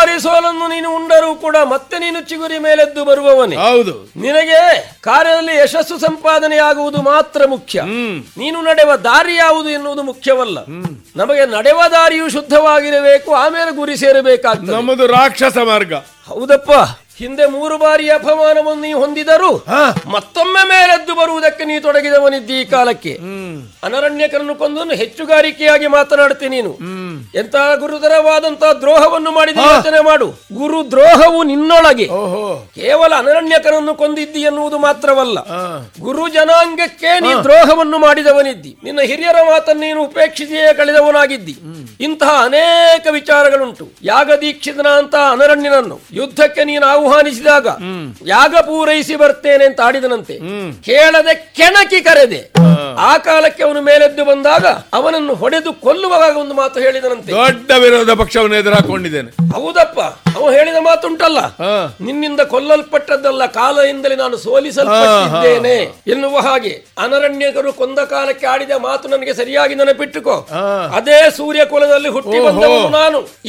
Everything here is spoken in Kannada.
ಬಾರಿ ಸೋಲನ್ನು ನೀನು ಉಂಡರೂ ಕೂಡ ಮತ್ತೆ ನೀನು ಚಿಗುರಿ ಮೇಲೆದ್ದು ಬರುವವನೇ ಹೌದು ನಿನಗೆ ಕಾರ್ಯದಲ್ಲಿ ಯಶಸ್ಸು ಸಂಪಾದನೆಯಾಗುವುದು ಮಾತ್ರ ಮುಖ್ಯ ಹ್ಮ್ ನೀನು ನಡೆವ ದಾರಿ ಯಾವುದು ಎನ್ನುವುದು ಮುಖ್ಯವಲ್ಲ ನಮಗೆ ನಡೆವ ದಾರಿಯು ಶುದ್ಧವಾಗಿರಬೇಕು ಆಮೇಲೆ ಗುರಿ ಸೇರಬೇಕಾಗ್ತದೆ ನಮ್ಮದು ರಾಕ್ಷಸ ಮಾರ್ಗ ಹೌದಪ್ಪ ಹಿಂದೆ ಮೂರು ಬಾರಿ ಅಪಮಾನವನ್ನು ನೀ ಹೊಂದಿದರೂ ಹಾ ಮತ್ತೊಮ್ಮೆ ಮೇಲೆದ್ದು ಬರುವುದಕ್ಕೆ ನೀ ತೊಡಗಿದವನಿದ್ದಿ ಈ ಕಾಲಕ್ಕೆ ಹ್ಮ್ ಅನರಣ್ಯಕರನ್ನು ಕೊಂದು ಹೆಚ್ಚುಗಾರಿಕೆಯಾಗಿ ಮಾತನಾಡ್ತೀನಿ ನೀನು ಹ್ಮ್ ಎಂತಹ ಗುರುತರವಾದಂತಹ ದ್ರೋಹವನ್ನು ಮಾಡಿದ ಯೋಚನೆ ಮಾಡು ಗುರು ದ್ರೋಹವು ನಿನ್ನೊಳಗೆ ಓಹೋ ಕೇವಲ ಅನರಣ್ಯಕರನ್ನು ಕೊಂದಿದ್ದಿ ಎನ್ನುವುದು ಮಾತ್ರವಲ್ಲ ಹಾ ಗುರು ಜನಾಂಗಕ್ಕೆ ನೀ ದ್ರೋಹವನ್ನು ಮಾಡಿದವನಿದ್ದಿ ನಿನ್ನ ಹಿರಿಯರ ಮಾತನ್ನು ನೀನು ಉಪೇಕ್ಷಿಸಿಯೇ ಕಳೆದವನಾಗಿದ್ದಿ ಇಂತಹ ಅನೇಕ ವಿಚಾರಗಳುಂಟು ಯಾಗ ದೀಕ್ಷಿತನ ಅಂತ ಅನರಣ್ಯನನ್ನು ಯುದ್ಧಕ್ಕೆ ನೀನು ಆಹ್ವಾನಿಸಿದಾಗ ಯಾಗ ಪೂರೈಸಿ ಬರ್ತೇನೆ ಅಂತ ಆಡಿದನಂತೆ ಕೇಳದೆ ಕೆಣಕಿ ಕರೆದೆ ಆ ಕಾಲಕ್ಕೆ ಅವನು ಮೇಲೆದ್ದು ಬಂದಾಗ ಅವನನ್ನು ಹೊಡೆದು ಕೊಲ್ಲುವಾಗ ಒಂದು ಮಾತು ಹೇಳಿದನಂತೆ ದೊಡ್ಡ ವಿರೋಧ ಪಕ್ಷವನ್ನು ಎದುರಾಕೊಂಡಿದ್ದೇನೆ ಹೌದಪ್ಪ ಅವ ಹೇಳಿದ ಮಾತುಂಟಲ್ಲ ಹಾ ನಿನ್ನಿಂದ ಕೊಲ್ಲಲ್ಪಟ್ಟದ್ದಲ್ಲ ಕಾಲದಿಂದಲೇ ನಾನು ಸೋಲಿಸಲ್ಪಟ್ಟಿದ್ದೇನೆ ಎನ್ನುವ ಹಾಗೆ ಅನರಣ್ಯಕರು ಕೊಂದ ಕಾಲಕ್ಕೆ ಆಡಿದ ಮಾತು ನನಗೆ ಸರಿಯಾಗಿ ನೆನಪಿಟ್ಟುಕೋ ಹಾ ಅದೇ ಸೂರ್ಯ ಕುಲದಲ್ಲಿ ಹುಟ್ಟಿ ಬಂದವನು ನಾನು